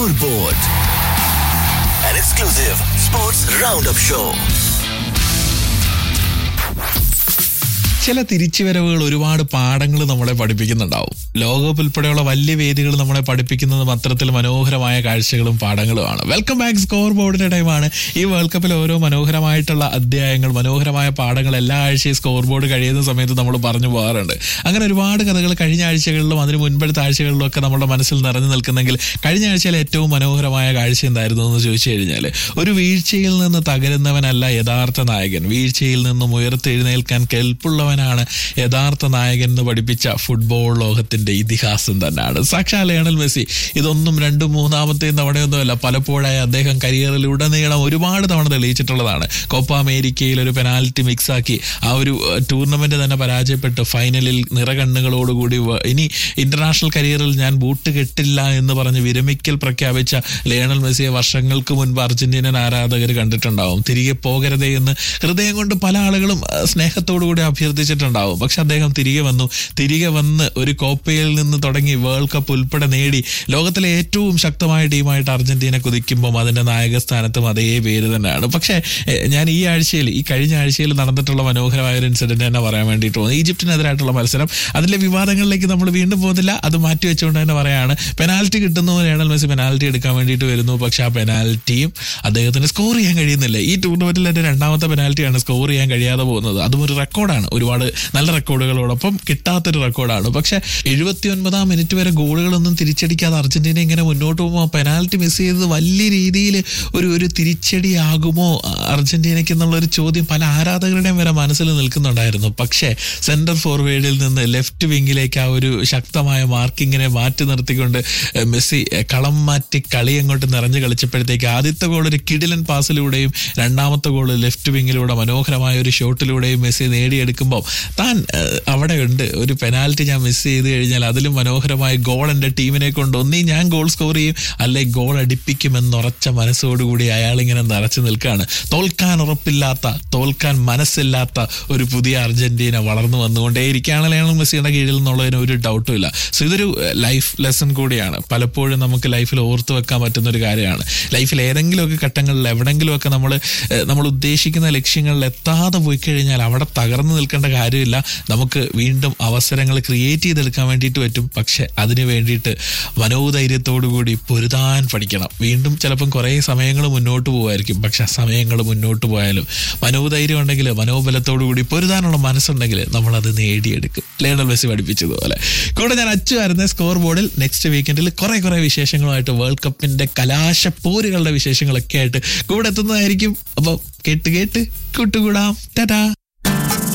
Scoreboard, an exclusive sports roundup show. ചില തിരിച്ചുവരവുകൾ ഒരുപാട് പാഠങ്ങൾ നമ്മളെ പഠിപ്പിക്കുന്നുണ്ടാവും ലോകകപ്പ് ഉൾപ്പെടെയുള്ള വലിയ വേദികൾ നമ്മളെ പഠിപ്പിക്കുന്നതും അത്തരത്തിൽ മനോഹരമായ കാഴ്ചകളും പാഠങ്ങളുമാണ് വെൽക്കം ബാക്ക് സ്കോർ ബോർഡിന്റെ ടൈമാണ് ഈ വേൾഡ് കപ്പിൽ ഓരോ മനോഹരമായിട്ടുള്ള അധ്യായങ്ങൾ മനോഹരമായ പാഠങ്ങൾ എല്ലാ ആഴ്ചയും സ്കോർ ബോർഡ് കഴിയുന്ന സമയത്ത് നമ്മൾ പറഞ്ഞു പോകാറുണ്ട് അങ്ങനെ ഒരുപാട് കഥകൾ കഴിഞ്ഞ ആഴ്ചകളിലും അതിന് മുൻപത്തെ ആഴ്ചകളിലും ഒക്കെ നമ്മുടെ മനസ്സിൽ നിറഞ്ഞു നിൽക്കുന്നെങ്കിൽ കഴിഞ്ഞ ആഴ്ചയിലെ ഏറ്റവും മനോഹരമായ കാഴ്ച എന്തായിരുന്നു എന്ന് ചോദിച്ചു കഴിഞ്ഞാൽ ഒരു വീഴ്ചയിൽ നിന്ന് തകരുന്നവനല്ല യഥാർത്ഥ നായകൻ വീഴ്ചയിൽ നിന്നും ഉയർത്തെഴുന്നേൽക്കാൻ കെൽപ്പുള്ളവനാണ് യഥാർത്ഥ നായകൻ എന്ന് പഠിപ്പിച്ച ഫുട്ബോൾ ലോകത്തിന്റെ ഇതിഹാസം തന്നെയാണ് സാക്ഷാ ലയണൽ മെസ്സി ഇതൊന്നും രണ്ടും മൂന്നാമത്തെയും തവണയൊന്നുമല്ല പലപ്പോഴായി അദ്ദേഹം കരിയറിൽ ഉടനീളം ഒരുപാട് തവണ തെളിയിച്ചിട്ടുള്ളതാണ് കോപ്പ അമേരിക്കയിൽ ഒരു പെനാൽറ്റി മിക്സാക്കി ആ ഒരു ടൂർണമെന്റ് തന്നെ പരാജയപ്പെട്ട് ഫൈനലിൽ നിറകണ്ണുകളോടുകൂടി വ- ഇനി ഇന്റർനാഷണൽ കരിയറിൽ ഞാൻ ബൂട്ട് കെട്ടില്ല എന്ന് പറഞ്ഞ് വിരമിക്കൽ പ്രഖ്യാപിച്ച ലയണൽ മെസ്സിയെ വർഷങ്ങൾക്ക് മുൻപ് അർജന്റീനൻ ആരാധകർ കണ്ടിട്ടുണ്ടാവും തിരികെ പോകരുതേ എന്ന് ഹൃദയം കൊണ്ട് പല ആളുകളും ആ, സ്നേഹത്തോടു കൂടി അഭ്യർത്ഥിച്ചിട്ടുണ്ടാവും പക്ഷെ അദ്ദേഹം തിരികെ വന്നു തിരികെ വന്ന് ഒരു കോപ്പയിൽ നിന്ന് തുടങ്ങി വേൾഡ് കപ്പ് ഉൾപ്പെടെ നേടി ലോകത്തിലെ ഏറ്റവും ശക്തമായ ടീമായിട്ട് അർജന്റീന കുതിക്കുമ്പോൾ അതിന്റെ നായക സ്ഥാനത്തും അതേ പേര് തന്നെയാണ് പക്ഷേ എ, ഞാൻ ഈ ആഴ്ചയിൽ ഈ കഴിഞ്ഞ ആഴ്ചയിൽ നടന്നിട്ടുള്ള മനോഹരമായ ഒരു ഇൻസിഡന്റ് തന്നെ പറയാൻ വേണ്ടിയിട്ട് പോകുന്നു ഈജിപ്തിനെതിരായിട്ടുള്ള മത്സരം അതിലെ വിവാദങ്ങളിലേക്ക് നമ്മൾ വീണ്ടും പോകുന്നില്ല അത് മാറ്റി വെച്ചുകൊണ്ട് തന്നെ പറയാണ് പെനാൽറ്റി കിട്ടുന്നു ലയണൽ മെസ്സി പെനാൽറ്റി എടുക്കാൻ വേണ്ടിയിട്ട് വരുന്നു പക്ഷെ ആ പെനാൽറ്റിയും അദ്ദേഹത്തിന് സ്കോർ ചെയ്യാൻ കഴിയുന്നില്ല ഈ ടൂർണമെന്റിൽ എൻ്റെ രണ്ടാമത്തെ പെനാൽറ്റിയാണ് സ്കോർ ചെയ്യാൻ കഴിയാതെ പോകുന്നത് അതും ഒരു റെക്കോർഡാണ് ഒരുപാട് നല്ല റെക്കോർഡുകളോടൊപ്പം കിട്ടാത്തൊരു റെക്കോർഡാണ് പക്ഷെ എഴുപത്തി ഒൻപതാം മിനിറ്റ് വരെ ഗോളുകളൊന്നും തിരിച്ചടിക്കാതെ അർജന്റീന ഇങ്ങനെ മുന്നോട്ട് പോകുമ്പോൾ പെനാൽറ്റി മിസ് ചെയ്തത് വലിയ രീതിയിൽ ഒരു ഒരു തിരിച്ചടിയാകുമോ അർജന്റീനയ്ക്ക് എന്നുള്ള ഒരു ചോദ്യം പല ആരാധകരുടെയും വരെ മനസ്സിൽ നിൽക്കുന്നുണ്ടായിരുന്നു പക്ഷേ സെന്റർ ഫോർവേഡിൽ നിന്ന് ലെഫ്റ്റ് വിങ്ങിലേക്ക് ആ ഒരു ശക്തമായ മാർക്കിങ്ങിനെ മാറ്റി നിർത്തിക്കൊണ്ട് എഹ്, മെസ്സി എഹ്, കളം മാറ്റി കളി അങ്ങോട്ട് നിറഞ്ഞു കളിച്ചപ്പോഴത്തേക്ക് ആദ്യത്തെ ഗോൾ ഒരു കിടിലൻ പാസിലൂടെയും രണ്ടാമത്തെ ഗോൾ ലെഫ്റ്റ് വിങ്ങിലൂടെ മനോഹരമായ ഒരു ഷോട്ടിലൂടെയും മെസ്സി നേടിയെടുക്കുമ്പോൾ താൻ എഹ്, അവിടെ ഉണ്ട് ഒരു പെനാൽറ്റി ഞാൻ മിസ് ചെയ്ത് കഴിഞ്ഞാൽ അതിലും മനോഹരമായ ഗോൾ എൻ്റെ ടീമിനെ കൊണ്ട് ഒന്നീ ഞാൻ ഗോൾ സ്കോർ ചെയ്യും അല്ലെ ഗോൾ അടിപ്പിക്കുമെന്നുറച്ച മനസ്സോടുകൂടി അയാൾ ഇങ്ങനെ നിറച്ചു നിൽക്കുകയാണ് തോൽക്കാൻ ഉറപ്പില്ലാത്ത തോൽക്കാൻ മനസ്സില്ലാത്ത ഒരു പുതിയ അർജന്റീന വളർന്നു വന്നുകൊണ്ടേയിരിക്കുകയാണ് ലയണൽ മെസ്സിയുടെ കീഴിൽ എന്നുള്ളതിന് ഒരു ഡൗട്ടും ഇല്ല സോ ഇതൊരു ലൈഫ് ലെസൺ കൂടിയാണ് പലപ്പോഴും നമുക്ക് ലൈഫിൽ ഓർത്തു വെക്കാൻ പറ്റുന്ന ഒരു കാര്യമാണ് ലൈഫിൽ ഏതെങ്കിലുമൊക്കെ ഘട്ടങ്ങളിൽ എവിടെങ്കിലുമൊക്കെ നമ്മൾ നമ്മൾ ഉദ്ദേശിക്കുന്ന ലക്ഷ്യങ്ങളിൽ എത്താതെ പോയി കഴിഞ്ഞാൽ അവിടെ തകർന്നു നിൽക്കേണ്ട കാര്യമില്ല നമുക്ക് വീണ്ടും അവസരങ്ങൾ ക്രിയേറ്റ് ചെയ്തെടുക്കാൻ വേണ്ടിയിട്ട് പറ്റും പക്ഷെ അതിന് വേണ്ടിയിട്ട് മനോധൈര്യത്തോടു കൂടി പൊരുതാൻ പഠിക്കണം വീണ്ടും ചിലപ്പം കുറേ സമയങ്ങൾ മുന്നോട്ട് പോകുമായിരിക്കും പക്ഷെ ആ സമയങ്ങൾ മുന്നോട്ട് പോയാലും മനോധൈര്യം ഉണ്ടെങ്കിൽ മനോബലത്തോടു കൂടി പൊരുതാനുള്ള മനസ്സുണ്ടെങ്കിൽ നമ്മളത് നേടിയെടുക്കും ലേണൽ മെസ്സി പഠിപ്പിച്ചതുപോലെ കൂടെ ഞാൻ അച്ചുവായിരുന്ന സ്കോർ ബോർഡിൽ നെക്സ്റ്റ് വീക്കെൻഡിൽ കുറെ കുറെ വിശേഷങ്ങളുമായിട്ട് വേൾഡ് കപ്പിന്റെ കലാശപ്പോരുകളുടെ വിശേഷങ്ങളൊക്കെ ആയിട്ട് കൂടെ എത്തുന്നതായിരിക്കും അപ്പം കേട്ട് കേട്ട് കൂട്ടുകൂടാം ടാറ്റാ